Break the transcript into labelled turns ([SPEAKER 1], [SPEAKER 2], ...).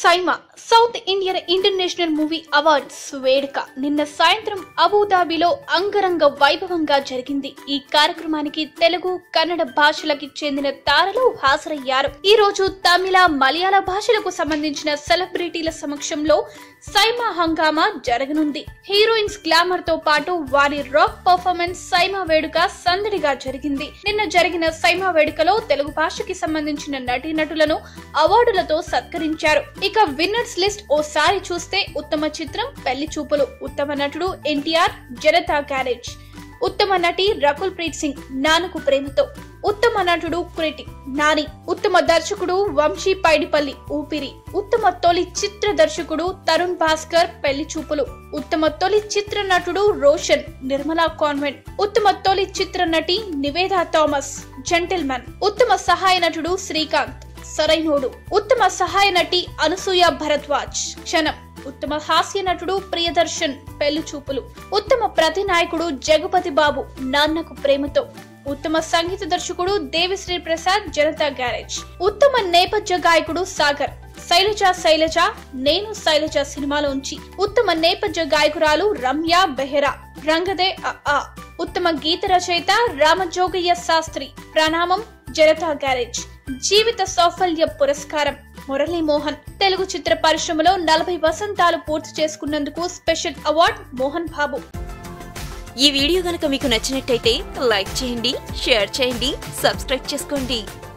[SPEAKER 1] SIIMA south Indian international movie awards వేడుక నిన్న సాయంత్రం అబుదాబిలో అంగరంగ వైభవంగా జరిగింది ఈ కార్యక్రమానికి తెలుగు కన్నడ భాషలకి చెందిన తారలు హాజరయ్యారు ఈ రోజు తమిళ మలయాళ భాషలకు సంబంధించిన సెలబ్రిటీల సమక్షంలో సైమా హంగామా జరగనుంది హీరోయిన్స్ గ్లామర్ తో పాటు వారి రాక్ పర్ఫార్మెన్స్ సైమా వేడుక సందడిగా జరిగింది నిన్న జరిగిన సైమా వేడుకలో తెలుగు భాషకి సంబంధించిన నటీనటులను అవార్డులతో సత్కరించారు ఇక విన్నర్స్ లిస్ట్ ఓసారి చూస్తే ఉత్తమ చిత్రం పెళ్లి చూపులు ఉత్తమ నటుడు ఎన్టీఆర్ జనతా గ్యారేజ్ ఉత్తమ నటి రకుల్ ప్రీత్ సింగ్ నాన్నకు ప్రేమతో ఉత్తమ నటుడు క్రిటి నాని ఉత్తమ దర్శకుడు వంశీ పైడిపల్లి ఊపిరి ఉత్తమ తొలి చిత్ర దర్శకుడు తరుణ్ భాస్కర్ పెళ్లి చూపులు ఉత్తమ తొలి చిత్ర నటుడు రోషన్ నిర్మలా కాన్వెంట్ ఉత్తమ తొలి చిత్ర నటి నివేదా థామస్ జెంటిల్మన్ ఉత్తమ సహాయ నటుడు శ్రీకాంత్ సరైనోడు ఉత్తమ సహాయ నటి అనసూయ భరద్వాజ్ క్షణం ఉత్తమ హాస్య నటుడు ప్రియదర్శన్ పెళ్లి చూపులు ఉత్తమ ప్రతినాయకుడు జగపతి బాబు నాన్నకు ప్రేమతో ఉత్తమ సంగీత దర్శకుడు దేవిశ్రీ ప్రసాద్ జనతా గ్యారేజ్ ఉత్తమ నేపథ్య గాయకుడు సాగర్ శైలజ శైలజ నేను శైలజ సినిమాలోంచి ఉత్తమ నేపథ్య గాయకురాలు రమ్య బెహెరా రంగదే అ ఆ. ఉత్తమ గీత రచయిత రామజోగయ్య శాస్త్రి ప్రణామం జనతా గ్యారేజ్ జీవిత సౌఫల్య పురస్కారం మురళీమోహన్ తెలుగు చిత్ర పరిశ్రమలో నలభై వసంతాలు పూర్తి చేసుకున్నందుకు స్పెషల్ అవార్డ్ మోహన్ బాబు
[SPEAKER 2] ఈ వీడియో గనక మీకు నచ్చినట్టయితే లైక్ చేయండి షేర్ చేయండి సబ్స్క్రైబ్ చేసుకోండి